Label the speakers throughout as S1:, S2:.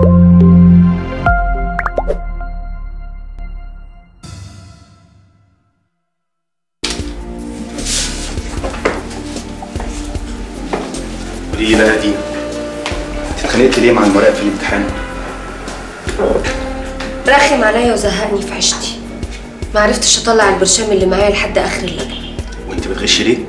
S1: قولي لي بقى دي انت اتخانقتي ليه مع المراقب في الامتحان؟
S2: رخم عليا وزهقني في عيشتي ما عرفتش اطلع البرشام اللي معايا لحد اخر الليل
S1: وانت بتغشي ليه؟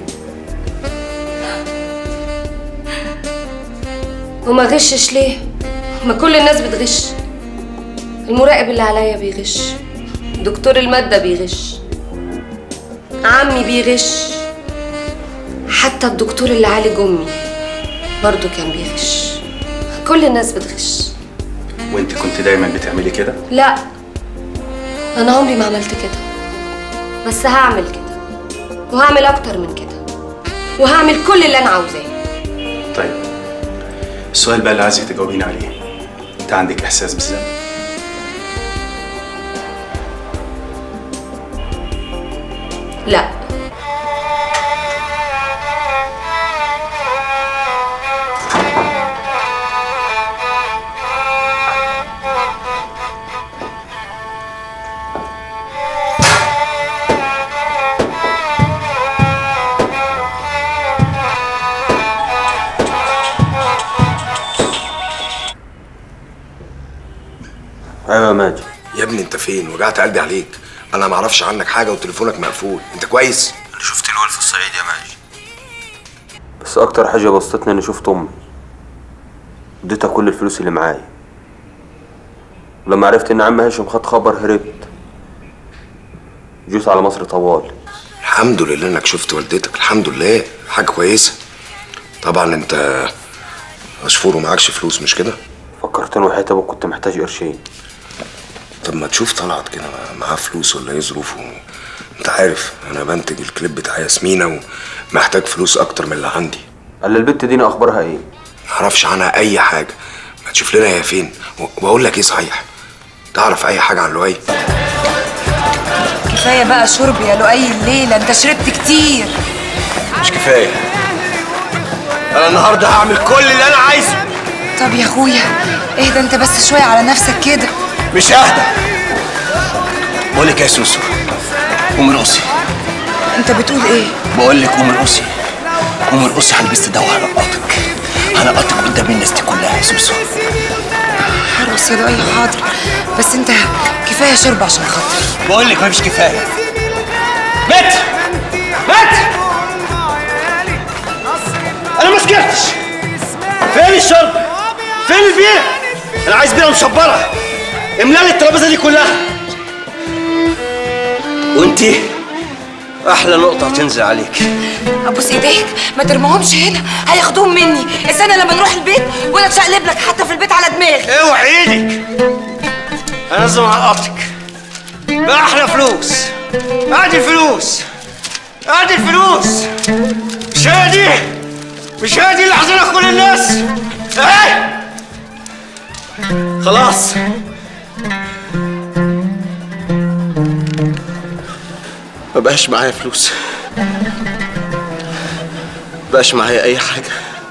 S2: وما غشش ليه ما كل الناس بتغش المراقب اللي عليا بيغش دكتور المادة بيغش عمي بيغش حتى الدكتور اللي عالج امي برضه كان بيغش كل الناس بتغش
S1: وانت كنت دايما بتعملي كده؟
S2: لا انا عمري ما عملت كده بس هعمل كده وهعمل اكتر من كده وهعمل كل اللي انا عاوزاه
S1: طيب السؤال بقى اللي عايزك تجاوبيني عليه انت عندك احساس بالذنب؟
S2: لا
S3: ايوه يا ماجد
S4: يا ابني انت فين وجعت قلبي عليك انا ما اعرفش عنك حاجه وتليفونك مقفول انت كويس
S3: انا شفت الوال في الصعيد يا ماجد بس اكتر حاجه بسطتني اني شفت امي اديتها كل الفلوس اللي معايا ولما عرفت ان عم هاشم خد خبر هربت جيت على مصر طوال
S4: الحمد لله انك شفت والدتك الحمد لله حاجه كويسه طبعا انت مشفور ومعكش فلوس مش كده
S3: فكرتني وحياة ابوك كنت محتاج قرشين
S4: طب ما تشوف طلعت كده معاه فلوس ولا ايه ظروفه انت عارف انا بنتج الكليب بتاع ياسمينة ومحتاج فلوس اكتر من اللي عندي
S3: قال البت دي اخبارها ايه
S4: معرفش عنها اي حاجه ما تشوف لنا هي فين و- واقول لك ايه صحيح تعرف اي حاجه عن لؤي
S5: كفايه بقى شرب يا لؤي الليله انت شربت كتير
S4: مش كفايه انا النهارده هعمل كل اللي انا عايزه
S5: طب يا اخويا اهدى انت بس شويه على نفسك كده
S4: مش اهدى بقول لك يا سوسو قومي ارقصي
S5: انت بتقول ايه
S4: بقول لك قومي ارقصي قومي ارقصي هلبس ده وهنقطك هنقطك قدام الناس دي كلها يا سوسو
S5: هرقص يا لؤي حاضر بس انت كفايه شرب عشان خاطري
S4: بقول لك مفيش كفايه مت مت انا ما سكرتش فين الشرب فين البيره انا عايز بيره مشبره املالي الترابيزه دي كلها وانتي احلى نقطه هتنزل عليك
S5: ابوس ايديك ما ترميهمش هنا هياخدوهم مني استنى لما نروح البيت وانا اتشقلب لك حتى في البيت على دماغي
S4: اوعي ايدك انا لازم اقطك باحلى فلوس ادي الفلوس ادي الفلوس مش هي دي مش هي دي اللي حاطينها كل الناس ايه خلاص ما بقاش معايا فلوس بقاش معايا اي حاجه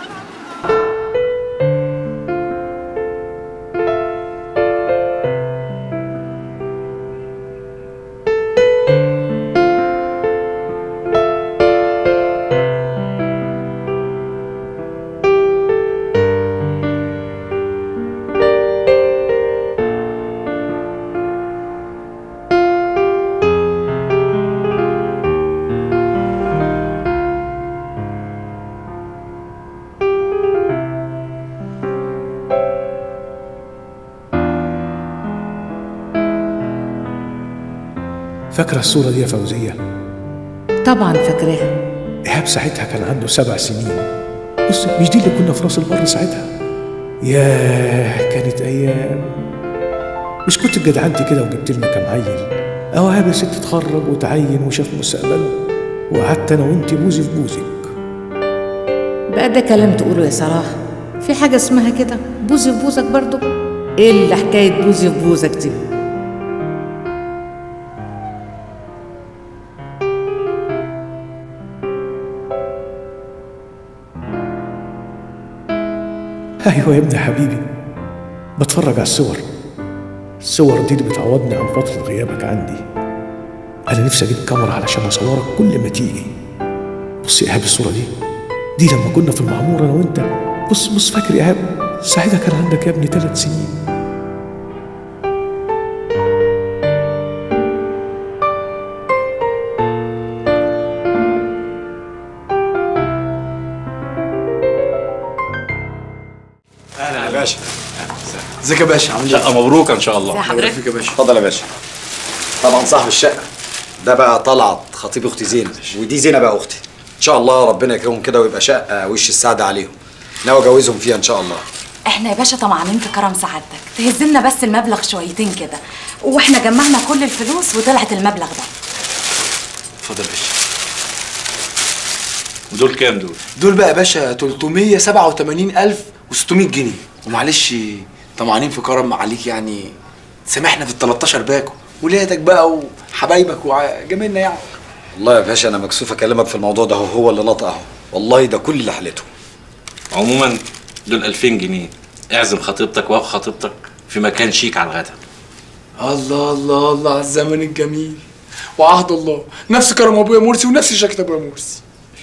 S6: فاكرة الصورة دي يا فوزية؟
S7: طبعا فاكراها
S6: إيهاب ساعتها كان عنده سبع سنين بص مش دي اللي كنا في راس البر ساعتها ياه كانت أيام مش كنت جدعنتي كده وجبت لنا كام عيل أهو عاب يا ست اتخرج وتعين وشاف مستقبله وقعدت أنا وأنت بوزي في بوزك
S7: بقى ده كلام تقوله يا صراحة في حاجة اسمها كده بوزي في بوزك برضو ايه اللي حكاية بوزي في بوزك دي
S6: أيوة يا ابني حبيبي بتفرج على الصور الصور دي اللي بتعوضني عن فترة غيابك عندي أنا نفسي أجيب كاميرا علشان أصورك كل ما تيجي بص يا إيهاب الصورة دي دي لما كنا في المعمورة أنا وأنت بص بص فاكر يا إيهاب ساعتها كان عندك يا ابني ثلاث سنين
S8: اهلا يا باشا ازيك يا باشا عامل
S1: شقه مبروكه ان شاء الله
S8: حضرتك فيك يا باشا
S9: اتفضل يا باشا طبعا صاحب الشقه ده بقى طلعت خطيب اختي زينب ودي زينب بقى اختي ان شاء الله ربنا يكرمهم كده ويبقى شقه وش السعاده عليهم ناوي اجوزهم فيها ان شاء الله
S5: احنا يا باشا طمعانين في كرم سعادتك تهزلنا بس المبلغ شويتين كده واحنا جمعنا كل الفلوس وطلعت المبلغ ده
S8: اتفضل يا باشا
S1: ودول كام دول؟
S8: دول بقى يا باشا 387600 جنيه ومعلش طمعانين في كرم عليك يعني سامحنا في ال 13 باكو ولادك بقى وحبايبك وجميلنا يعني
S9: والله يا باشا انا مكسوف اكلمك في الموضوع ده هو هو اللي نطق اهو والله ده كل اللي حلته
S1: عموما دول 2000 جنيه اعزم خطيبتك واخو خطيبتك في مكان شيك على الغدا
S8: الله الله الله على الزمن الجميل وعهد الله نفس كرم ابويا مرسي ونفس شكل ابويا مرسي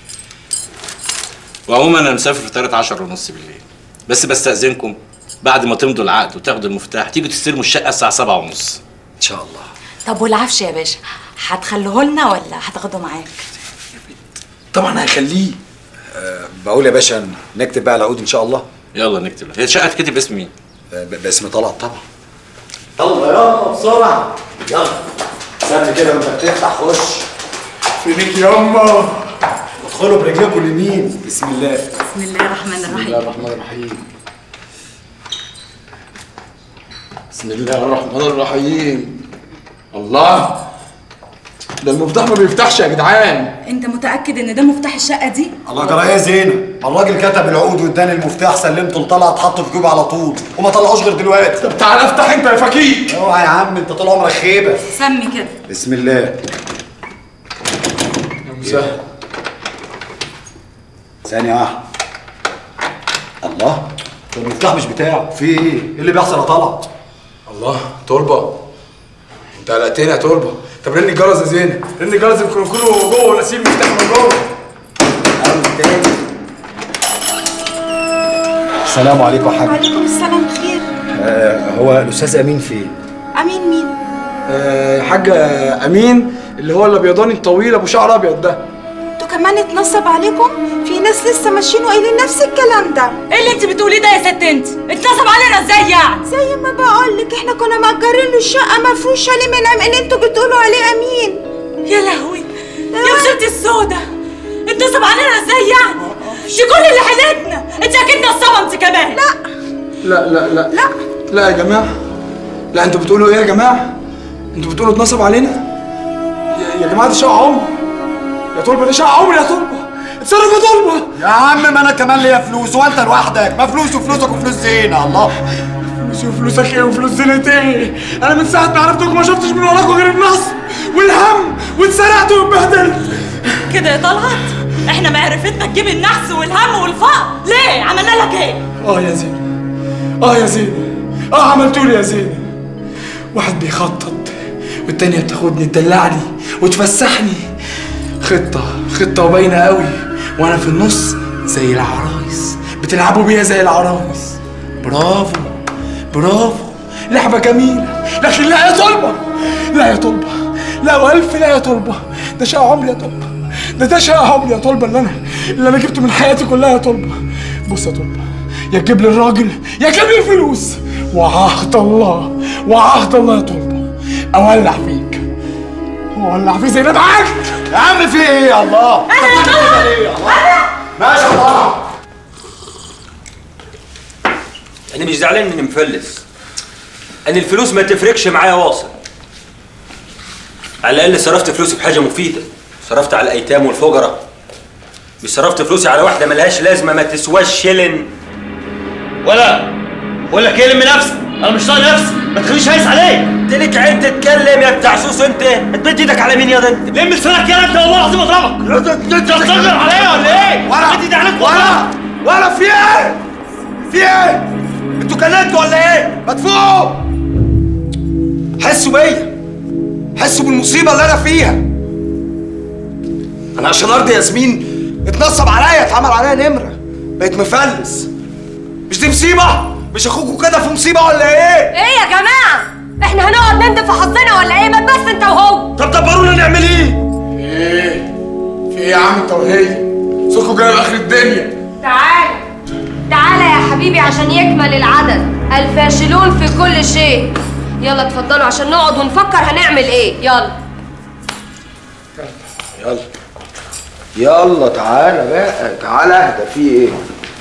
S1: وعموما انا مسافر في 13 ونص بالليل بس بستأذنكم بعد ما تمضوا العقد وتاخدوا المفتاح تيجوا تستلموا الشقه الساعه 7 ونص
S9: ان شاء الله
S5: طب والعفش يا باشا هتخليه لنا ولا هتاخده معاك
S8: طبعا هخليه
S9: أه بقول يا باشا نكتب بقى العقود ان شاء الله
S1: يلا نكتب هي الشقه هتكتب باسم مين؟
S9: أه ب- باسم طلعت طبعا يلا يلا بسرعه يلا استنى كده وانت بتفتح خش
S8: فينك ياما
S9: ادخلوا برجلكم اليمين بسم الله
S5: بسم الله الرحمن
S8: بسم
S5: الرحيم
S8: الله الرحمن الرحيم بسم الله الرحمن الرحيم الله ده المفتاح ما بيفتحش يا جدعان
S5: انت متاكد ان ده مفتاح الشقه دي
S9: الله جرى ايه يا زينب الراجل كتب العقود واداني المفتاح سلمته لطلعت حطه في جيبه على طول وما طلعوش غير دلوقتي
S8: طب تعالى افتح انت يا فكيك
S9: اوعى يا عم انت طول عمرك خيبه
S5: سمي كده
S9: بسم الله
S8: يا مسهل
S9: ثانية واحدة الله ده المفتاح مش بتاعه في ايه؟ ايه اللي بيحصل يا طلعت؟
S8: الله تربه انت قلقتني يا تربه طب رن الجرس يا زينب رن الجرس يمكن يكونوا جوه وناسيين المفتاح من جوه
S9: السلام عليكم يا حاج
S10: وعليكم السلام خير
S9: آه هو الاستاذ امين فين؟
S10: امين مين
S8: آه، يا حاج امين اللي هو الابيضاني الطويل ابو شعر ابيض ده
S10: انتوا كمان اتنصب عليكم في ناس لسه ماشيين وقايلين نفس الكلام ده
S5: ايه اللي انت بتقوليه ده يا ست انت اتنصب علينا ازاي يعني
S10: زي ما بقول لك احنا كنا مأجرين له الشقه مفروشه ليه من اللي انتوا بتقولوا عليه امين
S5: يا لهوي يا وسيرتي السودة اتنصب علينا ازاي يعني دي كل اللي حيلتنا انت اكيد نصابه انت كمان لا
S8: لا لا لا لا لا يا جماعه لا انتوا بتقولوا ايه يا جماعه انتوا بتقولوا اتنصب علينا يا, يا جماعه دي شقه عمر يا طلبه دي شقه عمر يا طلبه اتصرف يا طلبه
S9: يا عم ما انا كمان ليا فلوس وانت لوحدك ما فلوس وفلوسك وفلوس زينة الله
S8: فلوسي وفلوسك ايه وفلوس زينة ايه انا من ساعه ما عرفتكم ما شفتش من وراكم غير النصب والهم واتسرقت واتبهدلت
S5: كده يا طلعت احنا معرفتنا تجيب النحس والهم والفقر ليه عملنا لك ايه
S8: اه يا زينة اه يا زينة اه عملتولي يا زينة واحد بيخطط والتانية بتاخدني تدلعني وتفسحني خطة خطة وباينة قوي وانا في النص زي العرايس بتلعبوا بيها زي العرايس برافو برافو لعبة جميلة لكن لا يا طلبة لا يا طلبة لا والف لا يا طلبة ده شقى عمري يا طلبة ده ده شقى عمري يا طلبة اللي انا اللي انا جبته من حياتي كلها يا طلبة بص يا طلبة يا تجيب لي الراجل يا تجيب لي الفلوس وعهد الله وعهد الله يا طلبة اولع فيك اولع فيه زي ما معاك
S9: يا عم في ايه يا الله ماشي يا الله
S3: انا مش زعلان اني مفلس انا الفلوس ما تفرقش معايا واصل على الاقل صرفت فلوسي في حاجه مفيده صرفت على الايتام والفقراء مش صرفت فلوسي على واحده ملهاش لازمه ما تسواش شلن
S4: ولا ولا كلم نفسك انا مش طايق نفسي ما تخليش هايس عليك
S3: قلت لك عيب تتكلم يا بتاع سوس انت هتمد ايدك على مين يا ده انت
S4: لم لسانك يا انت والله العظيم اضربك انت هتصغر عليا ولا ايه؟
S9: ولا
S4: مد ايدي عليك
S9: ولا ولا في ايه؟ في ايه؟ انتوا كلمتوا ولا ايه؟ ما تفوقوا حسوا بيا حسوا بالمصيبه اللي انا فيها انا عشان ارضي ياسمين اتنصب عليا اتعمل عليا نمره بقيت مفلس مش دي مصيبه مش اخوكوا كده في مصيبه ولا ايه
S2: ايه يا جماعه احنا هنقعد نندم في حظنا ولا ايه ما بس انت وهو
S9: طب دبرونا نعمل ايه
S8: ايه في ايه يا عم انت وهي صوتكوا جاي اخر الدنيا
S2: تعال تعال يا حبيبي عشان يكمل العدد الفاشلون في كل شيء يلا اتفضلوا عشان نقعد ونفكر هنعمل ايه يلا
S9: يلا يلا تعالى بقى تعالى اهدى في ايه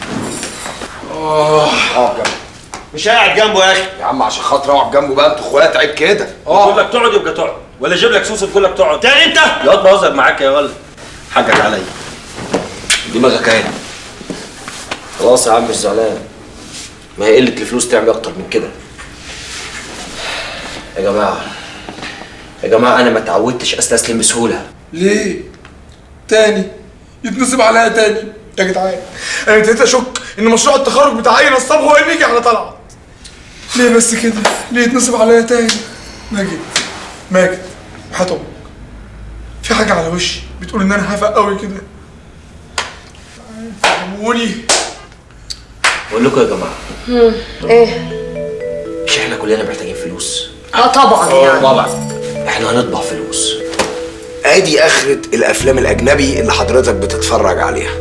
S9: اه اقعد جنبه
S1: مش قاعد جنبه يا اخي
S9: يا عم عشان خاطر اقعد جنبه بقى انتوا اخوات عيب كده
S1: يقول لك تقعد يبقى تقعد ولا اجيب لك سوسه تقول لك تقعد تاني انت يقعد بهزر معاك يا ولد حقك عليا
S3: دماغك اهي خلاص يا عم مش زعلان ما هي قلة الفلوس تعمل أكتر من كده يا جماعة يا جماعة أنا ما اتعودتش أستسلم بسهولة
S8: ليه تاني يتنصب عليا تاني يا جدعان انا ابتديت اشك ان مشروع التخرج بتاع اي نصاب هو اللي يجي على طلعت ليه بس كده ليه يتنصب عليا تاني ماجد ماجد حياة امك في حاجه على وشي بتقول ان انا هفق قوي كده فهموني
S3: بقول لكم يا جماعة
S2: ايه
S3: مش احنا كلنا محتاجين فلوس
S2: اه طبعا يعني
S3: طبعا احنا هنطبع فلوس
S9: ادي اخرة الافلام الاجنبي اللي حضرتك بتتفرج عليها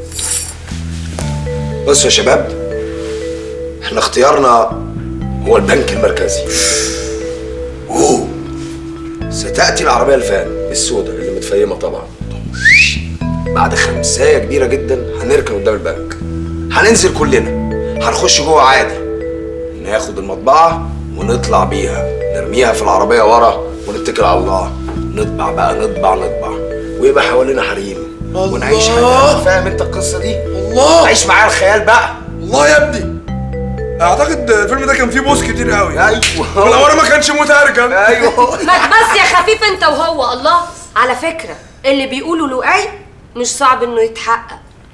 S9: بصوا يا شباب احنا اختيارنا هو البنك المركزي اوه ستاتي العربيه الفان السوداء اللي متفيمه طبعا بعد خمسايه كبيره جدا هنركن قدام البنك هننزل كلنا هنخش جوه عادي ناخد المطبعه ونطلع بيها نرميها في العربيه ورا ونتكل على الله نطبع بقى نطبع نطبع ويبقى حوالينا حريم ونعيش حياتنا فاهم انت القصه دي
S8: الله
S9: عيش معايا الخيال بقى
S8: الله يا ابني اعتقد الفيلم ده كان فيه بوس كتير قوي
S9: ايوه
S8: والأول ما كانش مترجم
S9: ايوه
S2: ما بس يا خفيف انت وهو الله على فكره اللي بيقولوا لؤي مش صعب انه يتحقق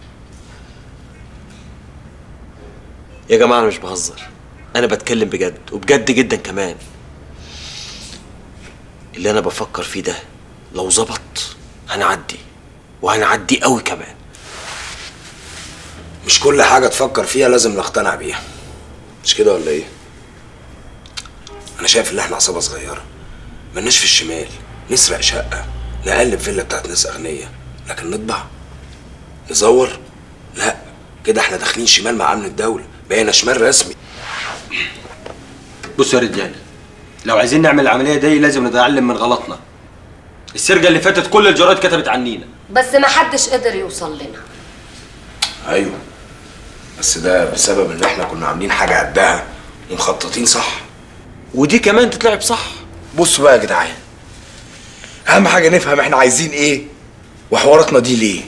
S3: يا جماعة أنا مش بهزر أنا بتكلم بجد وبجد جدا كمان اللي أنا بفكر فيه ده لو ظبط هنعدي وهنعدي قوي كمان
S9: مش كل حاجه تفكر فيها لازم نقتنع بيها مش كده ولا ايه انا شايف ان احنا عصابه صغيره ملناش في الشمال نسرق شقه نقلب فيلا بتاعت ناس اغنياء لكن نطبع نزور لا كده احنا داخلين شمال مع امن الدوله بقينا شمال رسمي
S1: بصوا يا رجاله لو عايزين نعمل العمليه دي لازم نتعلم من غلطنا السرقه اللي فاتت كل الجرايد كتبت عنينا
S2: بس ما حدش قدر يوصل لنا
S9: ايوه بس ده بسبب ان احنا كنا عاملين حاجه قدها ومخططين صح
S3: ودي كمان تتلعب صح
S8: بصوا بقى يا جدعان اهم حاجه نفهم احنا عايزين ايه وحواراتنا دي ليه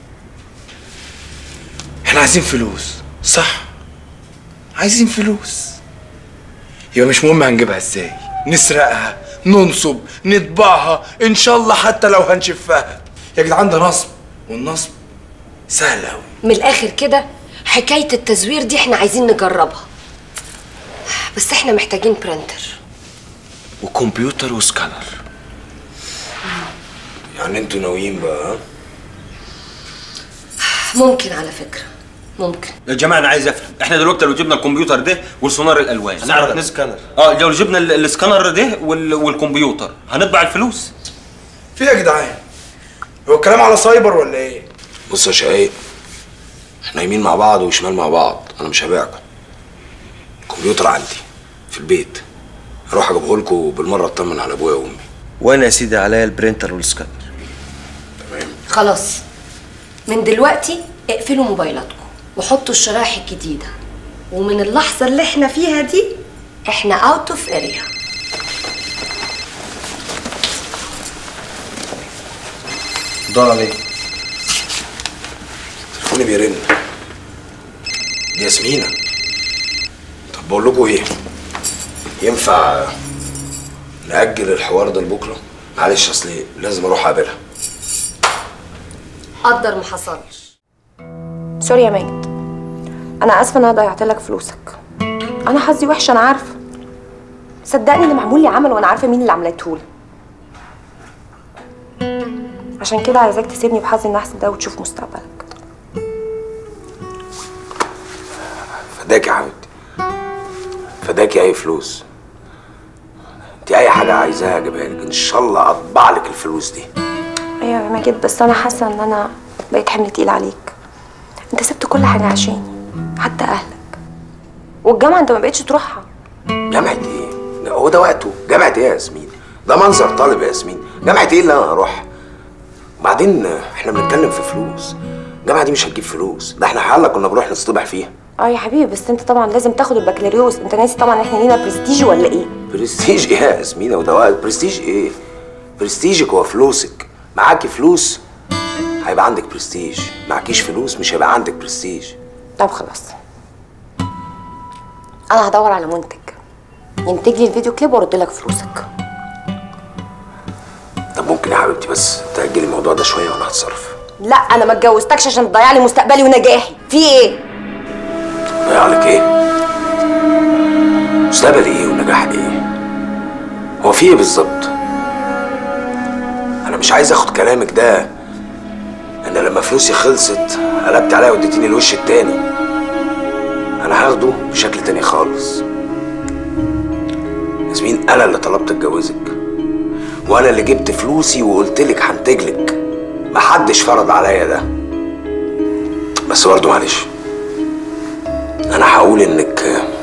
S8: احنا عايزين فلوس صح عايزين فلوس يبقى مش مهم هنجيبها ازاي نسرقها ننصب نطبعها ان شاء الله حتى لو هنشفها يا جدعان ده نصب والنصب سهل قوي
S2: من الاخر كده حكايه التزوير دي احنا عايزين نجربها بس احنا محتاجين برينتر
S3: وكمبيوتر وسكانر
S9: يعني انتوا ناويين بقى ها؟
S2: ممكن على فكره ممكن
S1: يا جماعه انا عايز افهم احنا دلوقتي لو جبنا الكمبيوتر ده والسونار الالوان هنعرف نس-
S3: سكانر
S1: اه لو جبنا ال- السكانر ده وال- والكمبيوتر هنطبع الفلوس
S8: في إيه يا جدعان هو الكلام على سايبر ولا ايه
S9: بص يا شقايق احنا يمين مع بعض وشمال مع بعض انا مش هبيعكم الكمبيوتر عندي في البيت هروح اجيبه لكم بالمره اطمن على ابويا وامي
S3: وانا يا سيدي عليا البرينتر والسكانر
S2: خلاص من دلوقتي اقفلوا موبايلاتكم وحطوا الشرايح الجديده ومن اللحظه اللي احنا فيها دي احنا اوت اوف اريا
S3: دور عليه
S9: تليفوني بيرن دي ياسمينة طب بقول لكم ايه ينفع نأجل الحوار ده لبكره معلش اصل لازم اروح اقابلها
S2: قدر ما حصلش
S11: سوري يا ماجد انا اسفه ان انا ضيعت لك فلوسك
S2: انا حظي وحش انا عارفه صدقني اللي معمول لي عمل وانا عارفه مين اللي عملته لي عشان كده عايزاك تسيبني بحظي النحس ده وتشوف مستقبلك
S9: فداك يا حبيبتي فداك اي فلوس انت اي حاجه عايزاها اجيبها لك ان شاء الله اطبع لك الفلوس دي
S2: ايوه يا ماجد بس انا حاسه ان انا بقيت حمل تقيل عليك انت سبت كل حاجه عشاني حتى اهلك والجامعه انت ما بقتش تروحها
S9: جامعه ايه لا، هو ده وقته جامعه ايه يا ياسمين ده منظر طالب يا ياسمين جامعه ايه اللي انا هروح وبعدين احنا بنتكلم في فلوس الجامعه دي مش هتجيب فلوس ده احنا حالة كنا بنروح نصطبح فيها
S2: اه يا حبيبي بس انت طبعا لازم تاخد البكالوريوس انت ناسي طبعا احنا لينا برستيج ولا ايه
S9: برستيج ايه يا ياسمينة وده وقت برستيج ايه برستيجك هو فلوسك معاكي فلوس هيبقى عندك برستيج معكيش فلوس مش هيبقى عندك برستيج
S2: طب خلاص انا هدور على منتج ينتج لي الفيديو كليب وارد لك فلوسك
S9: طب ممكن يا حبيبتي بس تأجلي الموضوع ده شويه وانا هتصرف
S2: لا انا ما اتجوزتكش عشان تضيع لي مستقبلي ونجاحي في ايه
S9: ضيع لك ايه مستقبل ايه ونجاح ايه هو في ايه بالظبط انا مش عايز اخد كلامك ده ان لما فلوسي خلصت قلبت عليا واديتيني الوش التاني انا هاخده بشكل تاني خالص ياسمين انا اللي طلبت اتجوزك وانا اللي جبت فلوسي وقلت لك هنتجلك محدش فرض عليا ده بس برضه معلش انا هقول انك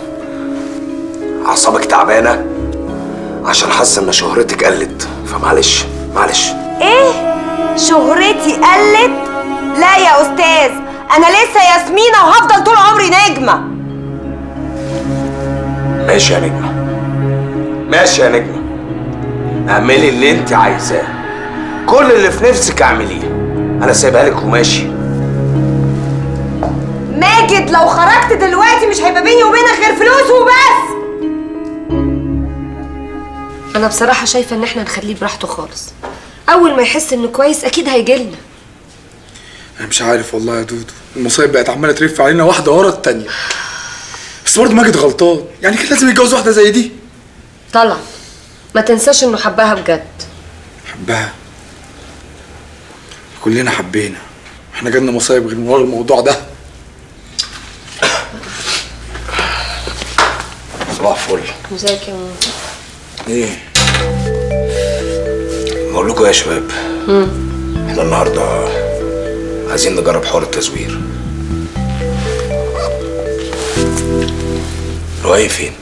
S9: اعصابك تعبانه عشان حاسه ان شهرتك قلت فمعلش معلش
S2: ايه شهرتي قلت لا يا استاذ انا لسه ياسمينه وهفضل طول عمري نجمه
S9: ماشي يا نجمه ماشي يا نجمه اعملي اللي انت عايزاه كل اللي في نفسك اعمليه انا سايبها لك وماشي
S2: ماجد لو خرجت دلوقتي مش هيبقى بيني وبينك غير فلوس وبس انا بصراحه شايفه ان احنا نخليه براحته خالص اول ما يحس انه كويس اكيد هيجيلنا
S8: انا مش عارف والله يا دودو المصايب بقت عماله تلف علينا واحده ورا التانيه بس برضه ماجد غلطان يعني كان لازم يتجوز واحده زي دي
S2: طلع ما تنساش انه حبها بجد
S8: حبها كلنا حبينا احنا جالنا مصايب غير من ورا الموضوع ده
S9: صباح فل
S2: ازيك يا ماما
S9: ايه بقول لكم إيه يا شباب احنا النهارده عايزين نجرب حوار التزوير رؤية فين؟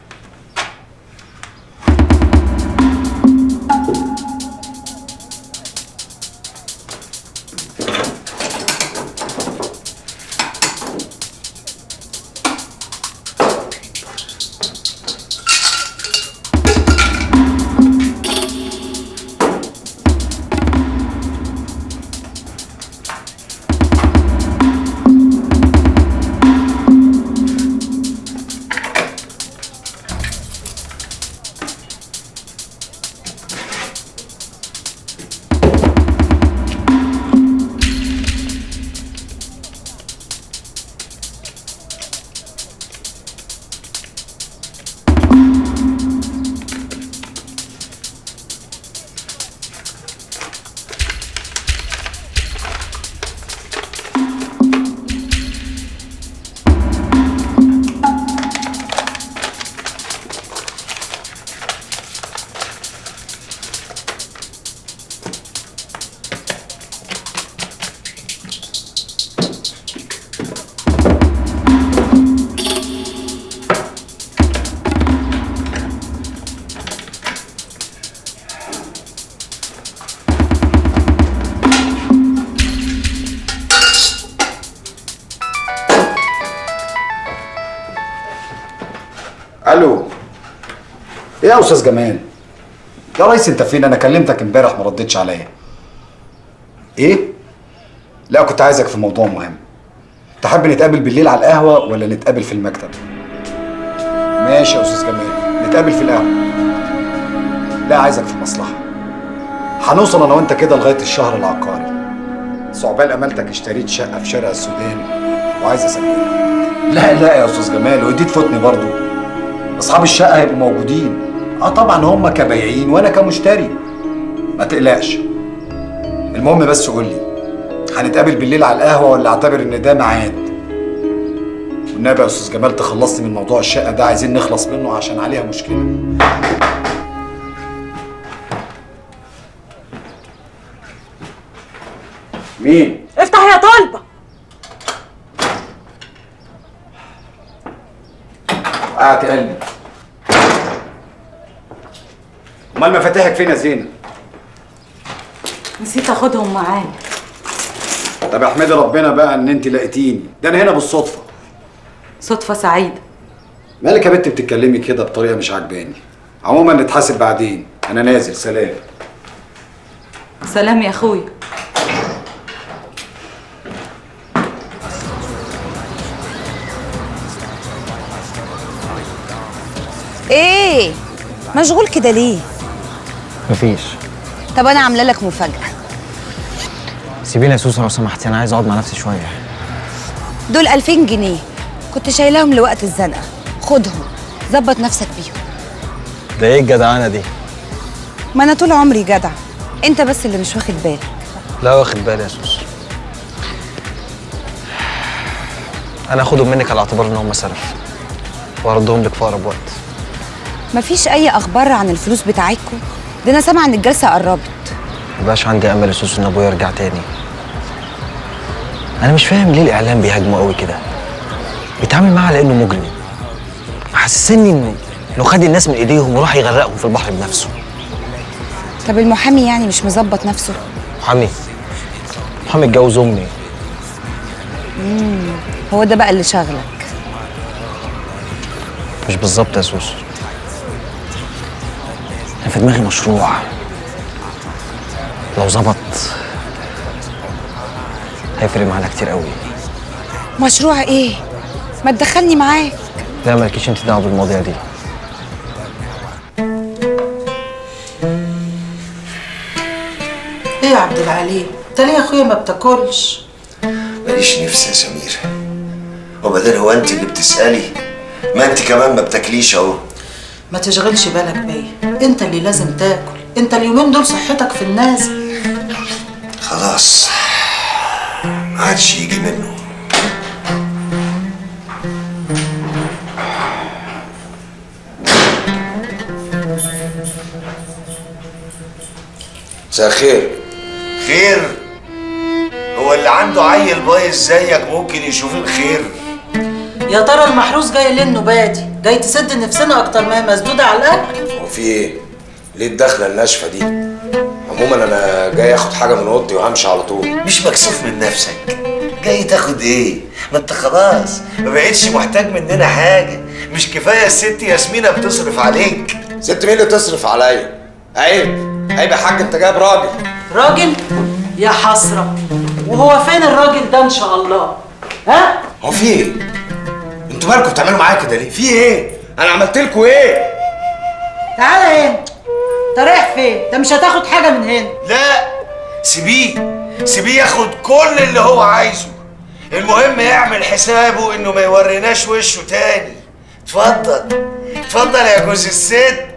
S11: الو ايه يا استاذ جمال يا ريس انت فين انا كلمتك امبارح ما ردتش عليا ايه لا كنت عايزك في موضوع مهم تحب نتقابل بالليل على القهوه ولا نتقابل في المكتب ماشي يا استاذ جمال نتقابل في القهوه لا عايزك في مصلحه هنوصل انا وانت كده لغايه الشهر العقاري صعبان امالتك اشتريت شقه في شارع السودان وعايز اسجلها لا لا يا استاذ جمال ودي تفوتني برضو اصحاب الشقه هيبقوا موجودين اه طبعا هم كبايعين وانا كمشتري ما تقلقش المهم بس قول لي هنتقابل بالليل على القهوه ولا اعتبر ان ده ميعاد والنبي يا استاذ جمال تخلصني من موضوع الشقه ده عايزين نخلص منه عشان عليها مشكله مين
S5: افتح يا طالبه
S11: وقعت قلبي امال مفاتيحك فين يا زينب
S5: نسيت اخدهم معايا
S11: طب احمدي ربنا بقى ان انت لقيتيني ده انا هنا بالصدفه
S5: صدفه سعيده
S11: مالك يا بنت بتتكلمي كده بطريقه مش عاجباني عموما نتحاسب بعدين انا نازل سلام
S5: سلام يا اخويا
S10: ايه مشغول كده ليه
S12: مفيش
S10: طب انا عامله لك مفاجاه
S12: سيبيني يا سوسه لو سمحتي انا عايز اقعد مع نفسي شويه
S10: دول 2000 جنيه كنت شايلاهم لوقت الزنقه خدهم ظبط نفسك بيهم
S12: ده ايه الجدعانه دي
S10: ما انا طول عمري جدع انت بس اللي مش واخد بالك
S12: لا واخد بالي يا سوسه انا اخدهم منك على اعتبار ان هم سلف واردهم لك في اقرب وقت
S10: مفيش اي اخبار عن الفلوس بتاعتكم ده انا سامعه ان الجلسه قربت
S12: مبقاش عندي امل يا سوسه ان ابويا يرجع تاني انا مش فاهم ليه الاعلام بيهاجمه قوي كده بيتعامل معاه على انه مجرم محسسني انه لو خد الناس من ايديهم وراح يغرقهم في البحر بنفسه
S10: طب المحامي يعني مش مظبط نفسه
S12: محامي محامي اتجوز امي
S10: مم. هو ده بقى اللي شغلك
S12: مش بالظبط يا سوسو انا في دماغي مشروع لو ظبط هيفرق معانا كتير قوي
S10: مشروع ايه ما تدخلني معاك
S12: لا مالكيش انت دعوه بالمواضيع دي
S13: ايه يا عبد العليم انت ليه يا اخويا ما بتاكلش
S9: ماليش نفس يا سمير وبدل هو انت اللي بتسألي ما انت كمان ما بتاكليش اهو
S13: ما تشغلش بالك بيا انت اللي لازم تاكل انت اليومين دول صحتك في النازل
S9: خلاص ما عادش يجي منه مساء الخير خير هو اللي عنده عيل بايظ زيك ممكن يشوف الخير
S13: يا ترى المحروس جاي ليه النباتي جاي تسد نفسنا اكتر ما هي مسدوده على الاكل
S9: هو في ايه؟ ليه الدخلة الناشفة دي؟ عموما انا جاي اخد حاجة من اوضتي وهمشي على طول مش مكسوف من نفسك جاي تاخد ايه؟ ما انت خلاص ما بقتش محتاج مننا حاجة مش كفاية الست ياسمينة بتصرف عليك ست مين اللي تصرف عليا؟ عيب عيب يا حاج انت جايب راجل
S13: راجل يا حسره وهو فين الراجل ده ان شاء الله ها
S9: هو في ايه؟ انتوا مالكم بتعملوا معايا كده ليه؟ في ايه؟ انا عملت لكم ايه؟
S13: تعالى هنا انت رايح فين انت مش هتاخد حاجه من هنا
S9: لا سيبيه سيبيه ياخد كل اللي هو عايزه المهم يعمل حسابه انه ما يوريناش وشه تاني اتفضل اتفضل يا جوز الست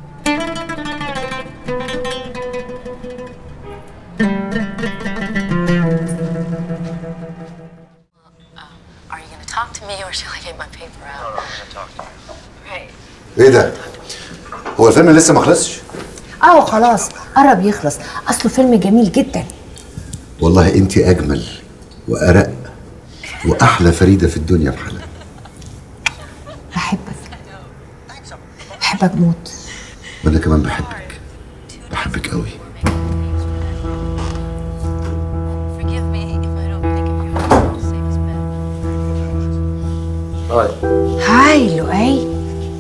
S14: Are you going to talk to me or shall I get my paper out? Right.
S15: ايه ده؟ هو الفيلم لسه ما خلصش؟
S16: اه خلاص قرب يخلص اصله فيلم جميل جدا
S15: والله انت اجمل وارق واحلى فريده في الدنيا بحالها
S16: بحبك بحبك موت
S15: وانا كمان بحبك بحبك قوي
S12: هاي
S16: هاي لؤي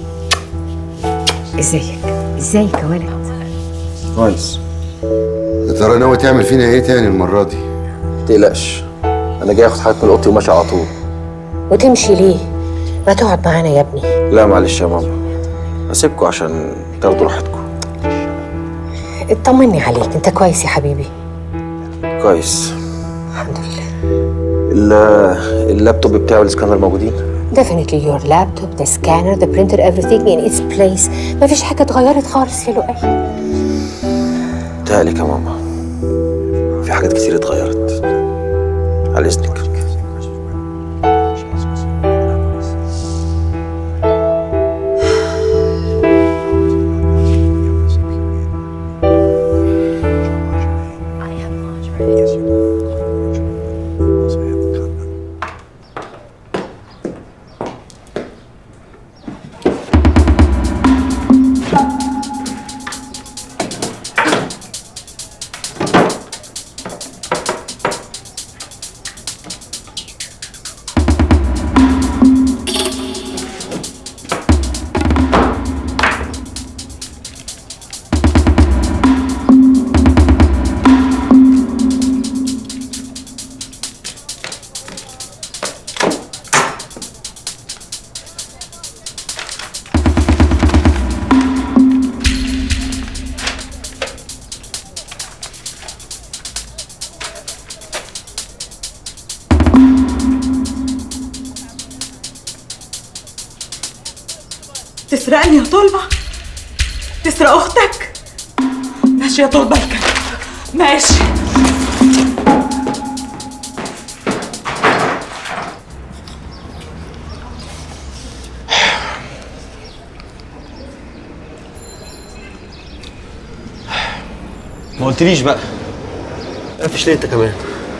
S16: ازيك ازيك يا ولد
S12: كويس
S15: يا ترى ناوي تعمل فينا ايه تاني المره دي؟
S12: تقلقش انا جاي اخد حاجات من اوضتي وماشي على طول
S16: وتمشي ليه ما تقعد معانا يا ابني
S12: لا معلش يا ماما هسيبكم عشان تاخدوا راحتكم
S16: اطمني عليك انت كويس يا حبيبي
S12: كويس الحمد لله اللابتوب بتاعي والسكانر موجودين
S16: definitely your laptop the scanner the printer everything in its place مفيش حاجة اتغيرت خالص يا لؤي
S12: تهلك يا ماما في حاجات كتير اتغيرت على اذنك
S5: تسرقني يا طلبة تسرق أختك ماشي يا طلبة الكلب ماشي
S12: ما قلتليش بقى قفش ليه انت كمان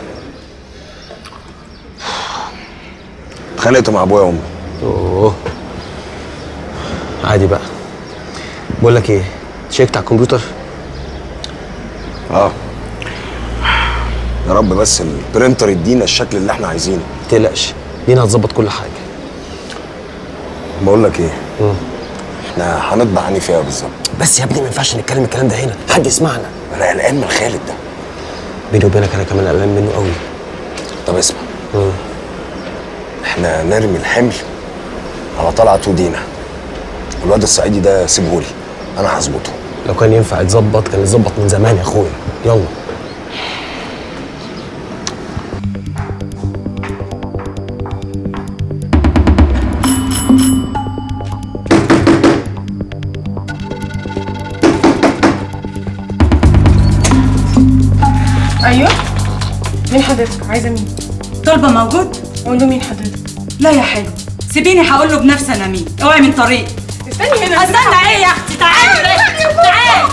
S9: اتخانقت مع ابويا وامي
S12: اوه عادي بقى بقول لك ايه شيكت على الكمبيوتر
S9: اه يا رب بس البرينتر يدينا الشكل اللي احنا عايزينه
S12: ما تقلقش دينا هتظبط كل حاجه
S9: بقول لك ايه احنا هنطبع عني فيها بالظبط
S12: بس يا ابني ما ينفعش نتكلم الكلام ده هنا حد يسمعنا
S9: انا قلقان من خالد ده
S12: بيني وبينك انا كمان قلقان منه قوي
S9: طب اسمع احنا نرمي الحمل على طلعت ودينا الواد الصعيدي ده سيبهولي انا هظبطه
S12: لو كان ينفع يتظبط كان يتظبط من زمان يا اخويا يلا
S5: ايوه مين حضرتك عايزه مين طلبه موجود قول له مين حضرتك لا يا حلو سيبيني هقول له بنفسي انا مين اوعي من طريقي استني هنا استنى ايه يا اختي تعالي تعالي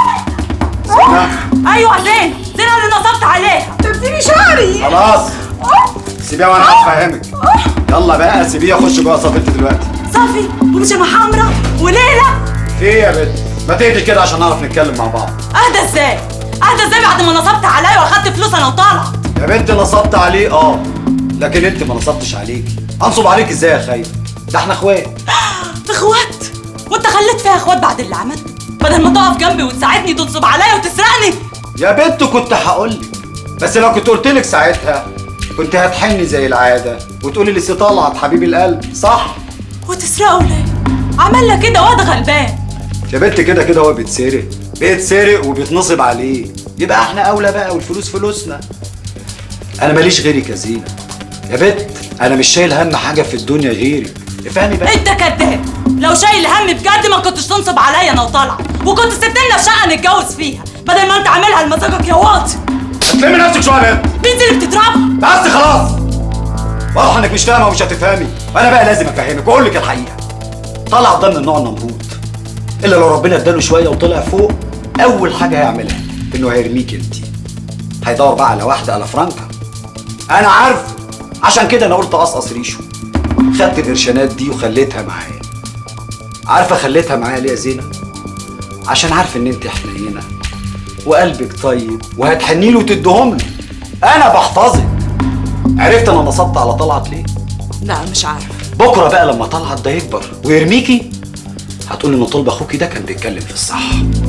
S5: ايوه زين زين انا اللي نصبت عليها طب سيبي شعري
S11: خلاص سيبيها وانا هفهمك يلا بقى سيبيها خش جوه صف انت دلوقتي
S5: صافي وبيجامه حمراء وليله
S11: في ايه يا بنت ما تهدي كده عشان نعرف نتكلم مع بعض
S5: اهدى ازاي اهدى ازاي بعد ما نصبت عليا واخدت فلوس انا وطالعه
S11: يا بنت نصبت عليه اه لكن انت ما نصبتش عليكي انصب عليك ازاي يا خايف ده احنا اخوات
S5: اخوات وانت خليت فيها اخوات بعد اللي عملته بدل ما تقف جنبي وتساعدني تنصب عليا وتسرقني
S11: يا بنت كنت هقول بس لو كنت قلت لك ساعتها كنت هتحني زي العاده وتقولي لسه طلعت حبيب القلب صح
S5: وتسرقه ليه عمل لك كده واد غلبان
S11: يا بنت كده كده هو بيتسرق بيتسرق وبيتنصب عليه يبقى احنا اولى بقى والفلوس فلوسنا انا ماليش غيرك يا زينه يا بنت انا مش شايل هم حاجه في الدنيا غيرك افهمي بقى
S5: انت كداب لو شايل هم بجد ما كنتش تنصب عليا انا وطالعه وكنت سبت لنا في شقه نتجوز فيها بدل ما انت عاملها لمزاجك يا واطي
S11: هتلمي نفسك شويه يا بنت
S5: بنت اللي بتضربها
S11: بس خلاص واضح انك مش فاهمه ومش هتفهمي وانا بقى لازم افهمك واقول لك الحقيقه طلع ده من النوع النمرود الا لو ربنا اداله شويه وطلع فوق اول حاجه هيعملها انه هيرميك انت هيدور بقى على واحده على فرانكا انا عارف عشان كده انا قلت اقصقص ريشه خدت القرشانات دي وخليتها معايا عارفه خليتها معايا ليه يا زينه عشان عارف ان انت حنينه وقلبك طيب وهتحني له وتديهم له انا بحفظك عرفت انا نصبت على طلعت ليه
S5: لا مش عارف
S11: بكره بقى لما طلعت ده يكبر ويرميكي هتقولي ان طلب اخوكي ده كان بيتكلم في الصح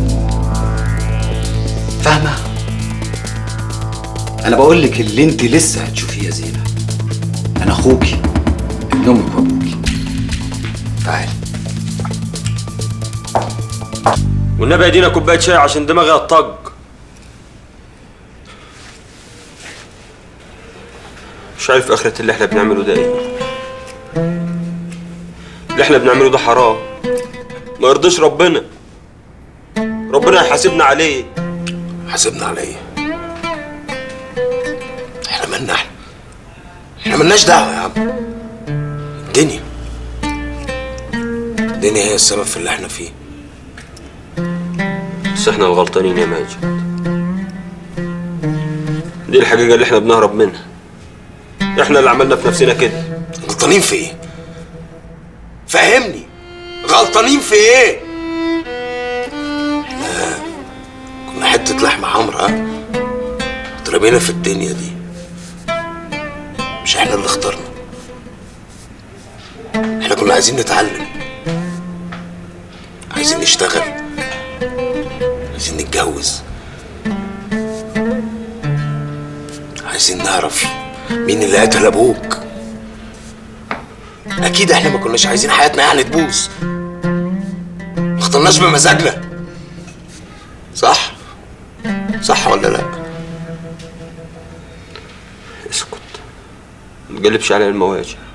S11: فاهمه انا بقول لك اللي انت لسه هتشوفيه يا زينه انا اخوكي ابن امك وابوكي تعالي
S3: والنبي يدينا كوبايه شاي عشان دماغي هتطج شايف اخرة اللي احنا بنعمله ده ايه اللي احنا بنعمله ده حرام ما يرضيش ربنا ربنا هيحاسبنا عليه
S9: حاسبنا على ايه احنا مالنا احنا احنا مالناش دعوه يا عم الدنيا الدنيا هي السبب في اللي احنا فيه
S3: بس احنا الغلطانين يا ماجد دي الحقيقة اللي احنا بنهرب منها احنا اللي عملنا في نفسنا كده
S9: غلطانين في ايه فهمني غلطانين في ايه احنا كنا حته لحمه حمراء اترمينا في الدنيا دي مش احنا اللي اخترنا احنا كنا عايزين نتعلم عايزين نشتغل عايزين نتجوز عايزين نعرف مين اللي قتل ابوك اكيد احنا ما كناش عايزين حياتنا يعني تبوظ ما اخترناش بمزاجنا صح صح ولا لا
S3: اسكت ما تقلبش علينا المواجع